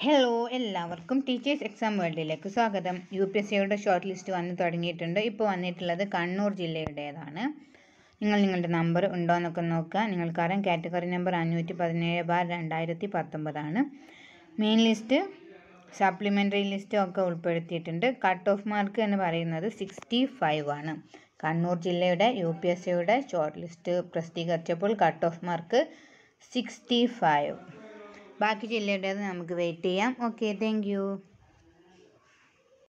hello എല്ലാവർക്കും teachers exam വേൾഡിലേക്ക് സ്വാഗതം യു പി എസ് സിയുടെ ഷോർട്ട് ലിസ്റ്റ് വന്ന് തുടങ്ങിയിട്ടുണ്ട് ഇപ്പോൾ വന്നിട്ടുള്ളത് കണ്ണൂർ ജില്ലയുടേതാണ് നിങ്ങൾ നിങ്ങളുടെ നമ്പർ ഉണ്ടോ എന്നൊക്കെ നോക്കുക നിങ്ങൾക്കറിയാം കാറ്റഗറി നമ്പർ അഞ്ഞൂറ്റി പതിനേഴ് ബാർ രണ്ടായിരത്തി പത്തൊമ്പതാണ് മെയിൻ ലിസ്റ്റ് സപ്ലിമെൻ്ററി ലിസ്റ്റ് ഒക്കെ ഉൾപ്പെടുത്തിയിട്ടുണ്ട് കട്ട് ഓഫ് മാർക്ക് എന്ന് പറയുന്നത് സിക്സ്റ്റി ഫൈവ് ആണ് കണ്ണൂർ ജില്ലയുടെ യു പി എസ് സിയുടെ ഷോർട്ട് ലിസ്റ്റ് പ്രസിദ്ധീകരിച്ചപ്പോൾ cut off mark sixty five ബാക്കി ജില്ലയുടേത് നമുക്ക് വെയിറ്റ് ചെയ്യാം ഓക്കെ താങ്ക്